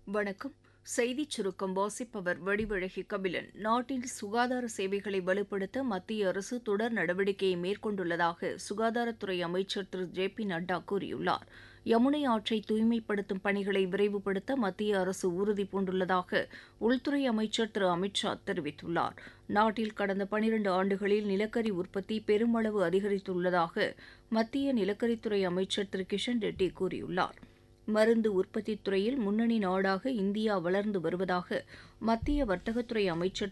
வணக்கம் செய்திச் சுருக்கம் வாசிப்பவர் வடிவழகி கபிலன் நாட்டில் சுகாதார சேவைகளை வலுப்படுத்த மத்திய அரசு தொடர் நடவடிக்கையை மேற்கொண்டுள்ளதாக சுகாதாரத்துறை அமைச்சர் திரு ஜே பி நட்டா கூறியுள்ளார் யமுனை ஆற்றை தூய்மைப்படுத்தும் பணிகளை விரைவுபடுத்த மத்திய அரசு உறுதி பூண்டுள்ளதாக உள்துறை அமைச்சர் திரு அமித் ஷா தெரிவித்துள்ளார் நாட்டில் கடந்த பனிரண்டு ஆண்டுகளில் நிலக்கரி உற்பத்தி பெருமளவு அதிகரித்துள்ளதாக மத்திய நிலக்கரித்துறை அமைச்சர் திரு கிஷன் ரெட்டி கூறியுள்ளார் மருந்து உற்பத்தித் துறையில் முன்னணி நாடாக இந்தியா வளர்ந்து வருவதாக மத்திய வர்த்தகத்துறை அமைச்சர்